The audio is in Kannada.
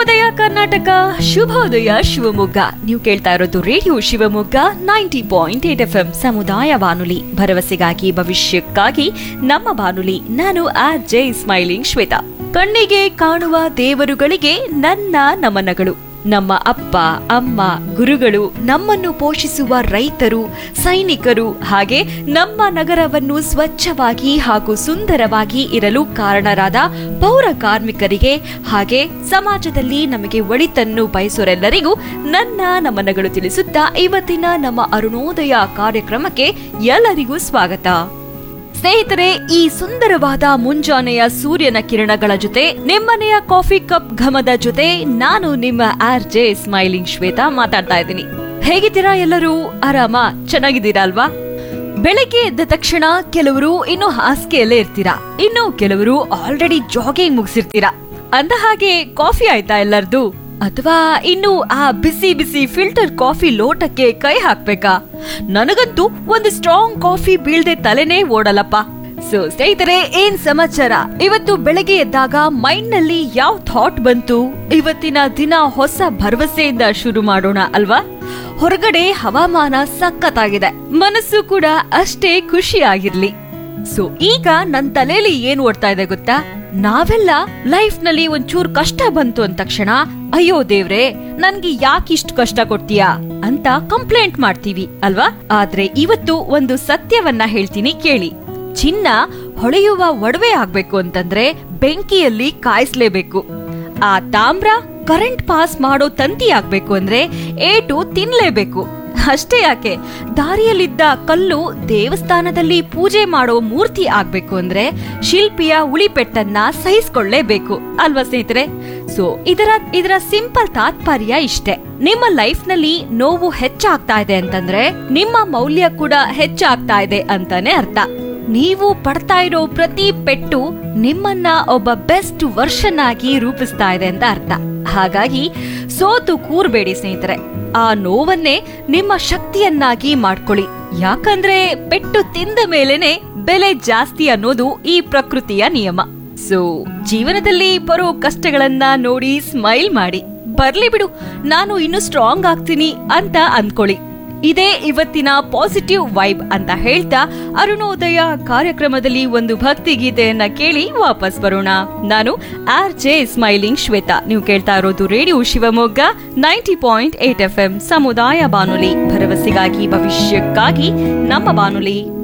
ಉದಯ ಕರ್ನಾಟಕ ಶುಭೋದಯ ಶಿವಮೊಗ್ಗ ನೀವು ಕೇಳ್ತಾ ಇರೋದು radio Shivamogga ninety point eight F M ಸಮುದಾಯ ಬಾನುಲಿ ಭರವಸೆಗಾಗಿ ಭವಿಷ್ಯಕ್ಕಾಗಿ ನಮ್ಮ ಬಾನುಲಿ ನಾನು ಆ ಜೈ ಸ್ಮೈಲಿಂಗ್ ಶ್ವೇತಾ ಕಣ್ಣಿಗೆ ಕಾಣುವ ದೇವರುಗಳಿಗೆ ನನ್ನ ನಮನಗಳು ನಮ್ಮ ಅಪ್ಪ ಅಮ್ಮ ಗುರುಗಳು ನಮ್ಮನ್ನು ಪೋಷಿಸುವ ರೈತರು ಸೈನಿಕರು ಹಾಗೆ ನಮ್ಮ ನಗರವನ್ನು ಸ್ವಚ್ಛವಾಗಿ ಹಾಗೂ ಸುಂದರವಾಗಿ ಇರಲು ಕಾರಣರಾದ ಪೌರ ಕಾರ್ಮಿಕರಿಗೆ ಹಾಗೆ ಸಮಾಜದಲ್ಲಿ ನಮಗೆ ಒಳಿತನ್ನು ಬಯಸೋರೆಲ್ಲರಿಗೂ ನನ್ನ ನಮನಗಳು ತಿಳಿಸುತ್ತಾ ಇವತ್ತಿನ ನಮ್ಮ ಅರುಣೋದಯ ಕಾರ್ಯಕ್ರಮಕ್ಕೆ ಎಲ್ಲರಿಗೂ ಸ್ವಾಗತ ಸ್ನೇಹಿತರೆ ಈ ಸುಂದರವಾದ ಮುಂಜಾನೆಯ ಸೂರ್ಯನ ಕಿರಣಗಳ ಜೊತೆ ನಿಮ್ಮನೆಯ ಕಾಫಿ ಕಪ್ ಘಮದ ಜೊತೆ ನಾನು ನಿಮ್ಮ ಆರ್ ಜೆ ಸ್ಮೈಲಿಂಗ್ ಶ್ವೇತಾ ಮಾತಾಡ್ತಾ ಇದ್ದೀನಿ ಹೇಗಿದ್ದೀರಾ ಎಲ್ಲರೂ ಆರಾಮ ಚೆನ್ನಾಗಿದ್ದೀರಾ ಅಲ್ವಾ ಬೆಳಗ್ಗೆ ಎದ್ದ ತಕ್ಷಣ ಕೆಲವರು ಇನ್ನು ಹಾಸಿಗೆಯಲ್ಲೇ ಇರ್ತೀರಾ ಇನ್ನು ಕೆಲವರು ಆಲ್ರೆಡಿ ಜಾಗಿಂಗ್ ಮುಗಿಸಿರ್ತೀರಾ ಅಂದ ಹಾಗೆ ಕಾಫಿ ಆಯ್ತಾ ಎಲ್ಲರದು ಅಥವಾ ಇನ್ನು ಆ ಬಿಸಿ ಬಿಸಿ ಫಿಲ್ಟರ್ ಕಾಫಿ ಲೋಟಕ್ಕೆ ಕೈ ಹಾಕ್ಬೇಕಾ ನನಗಂತೂ ಒಂದು ಸ್ಟ್ರಾಂಗ್ ಕಾಫಿ ಬೀಳ್ದೆ ತಲೆನೇ ಓಡಲ್ಲಪ್ಪ ಸೊ ಸ್ನೇಹಿತರೆ ಏನ್ ಸಮಾಚಾರ ಇವತ್ತು ಬೆಳಗ್ಗೆ ಎದ್ದಾಗ ಮೈಂಡ್ ನಲ್ಲಿ ಯಾವ ಥಾಟ್ ಬಂತು ಇವತ್ತಿನ ದಿನ ಹೊಸ ಭರವಸೆಯಿಂದ ಶುರು ಮಾಡೋಣ ಅಲ್ವಾ ಹೊರಗಡೆ ಹವಾಮಾನ ಸಖತ್ತಾಗಿದೆ ಮನಸ್ಸು ಕೂಡ ಅಷ್ಟೇ ಖುಷಿಯಾಗಿರ್ಲಿ ಸೊ ಈಗ ನನ್ ತಲೆಯಲ್ಲಿ ಏನ್ ಓಡ್ತಾ ಇದೆ ಗೊತ್ತಾ ನಾವೆಲ್ಲ ಲೈಫ್ ನಲ್ಲಿ ಒಂಚೂರ್ ಕಷ್ಟ ಬಂತು ಅಂದ ತಕ್ಷಣ ಅಯ್ಯೋ ದೇವ್ರೆ ನನ್ಗೆ ಯಾಕಿಷ್ಟು ಕಷ್ಟ ಕೊಡ್ತೀಯಾ ಅಂತ ಕಂಪ್ಲೇಂಟ್ ಮಾಡ್ತೀವಿ ಅಲ್ವಾ ಆದ್ರೆ ಇವತ್ತು ಒಂದು ಸತ್ಯವನ್ನ ಹೇಳ್ತೀನಿ ಕೇಳಿ ಚಿನ್ನ ಹೊಳೆಯುವ ಒಡವೆ ಆಗ್ಬೇಕು ಅಂತಂದ್ರೆ ಬೆಂಕಿಯಲ್ಲಿ ಕಾಯಿಸ್ಲೇಬೇಕು ಆ ತಾಮ್ರ ಕರೆಂಟ್ ಪಾಸ್ ಮಾಡೋ ತಂತಿ ಆಗ್ಬೇಕು ಅಂದ್ರೆ ಏಟು ತಿನ್ಲೇಬೇಕು ಅಷ್ಟೇ ಯಾಕೆ ದಾರಿಯಲ್ಲಿದ್ದ ಕಲ್ಲು ದೇವಸ್ಥಾನದಲ್ಲಿ ಪೂಜೆ ಮಾಡೋ ಮೂರ್ತಿ ಆಗ್ಬೇಕು ಅಂದ್ರೆ ಶಿಲ್ಪಿಯ ಉಳಿಪೆಟ್ಟನ್ನ ಸಹಿಸ್ಕೊಳ್ಳೇಬೇಕು ಅಲ್ವಾ ಸ್ನೇಹಿತರೆ ಸೊ ಇದರ ಇದರ ಸಿಂಪಲ್ ತಾತ್ಪರ್ಯ ಇಷ್ಟೇ ನಿಮ್ಮ ಲೈಫ್ ನಲ್ಲಿ ನೋವು ಹೆಚ್ಚಾಗ್ತಾ ಇದೆ ಅಂತಂದ್ರೆ ನಿಮ್ಮ ಮೌಲ್ಯ ಕೂಡ ಹೆಚ್ಚಾಗ್ತಾ ಇದೆ ಅಂತಾನೆ ಅರ್ಥ ನೀವು ಪಡ್ತಾ ಇರೋ ಪ್ರತಿ ಪೆಟ್ಟು ನಿಮ್ಮನ್ನ ಒಬ್ಬ ಬೆಸ್ಟ್ ವರ್ಷನ್ ಆಗಿ ರೂಪಿಸ್ತಾ ಇದೆ ಅಂತ ಅರ್ಥ ಹಾಗಾಗಿ ಸೋತು ಕೂರ್ಬೇಡಿ ಸ್ನೇಹಿತರೆ ಆ ನೋವನ್ನೇ ನಿಮ್ಮ ಶಕ್ತಿಯನ್ನಾಗಿ ಮಾಡ್ಕೊಳ್ಳಿ ಯಾಕಂದ್ರೆ ಪೆಟ್ಟು ತಿಂದ ಮೇಲೆನೆ ಬೆಲೆ ಜಾಸ್ತಿ ಅನ್ನೋದು ಈ ಪ್ರಕೃತಿಯ ನಿಯಮ ಸೊ ಜೀವನದಲ್ಲಿ ಬರೋ ಕಷ್ಟಗಳನ್ನ ನೋಡಿ ಸ್ಮೈಲ್ ಮಾಡಿ ಬರ್ಲಿ ಬಿಡು ನಾನು ಇನ್ನು ಸ್ಟ್ರಾಂಗ್ ಆಗ್ತೀನಿ ಅಂತ ಅನ್ಕೊಳ್ಳಿ ಇದೇ ಇವತ್ತಿನ ಪಾಸಿಟಿವ್ ವೈಬ್ ಅಂತ ಹೇಳ್ತಾ ಅರುಣೋದಯ ಕಾರ್ಯಕ್ರಮದಲ್ಲಿ ಒಂದು ಭಕ್ತಿ ಗೀತೆಯನ್ನ ಕೇಳಿ ವಾಪಸ್ ಬರೋಣ ನಾನು ಆರ್ ಜೆ ಸ್ಮೈಲಿಂಗ್ ಶ್ವೇತಾ ನೀವು ಕೇಳ್ತಾ ಇರೋದು radio Shivamogga ninety point eight F M ಸಮುದಾಯ ಬಾನುಲಿ ಭರವಸೆಗಾಗಿ ಭವಿಷ್ಯಕ್ಕಾಗಿ ನಮ್ಮ ಬಾನುಲಿ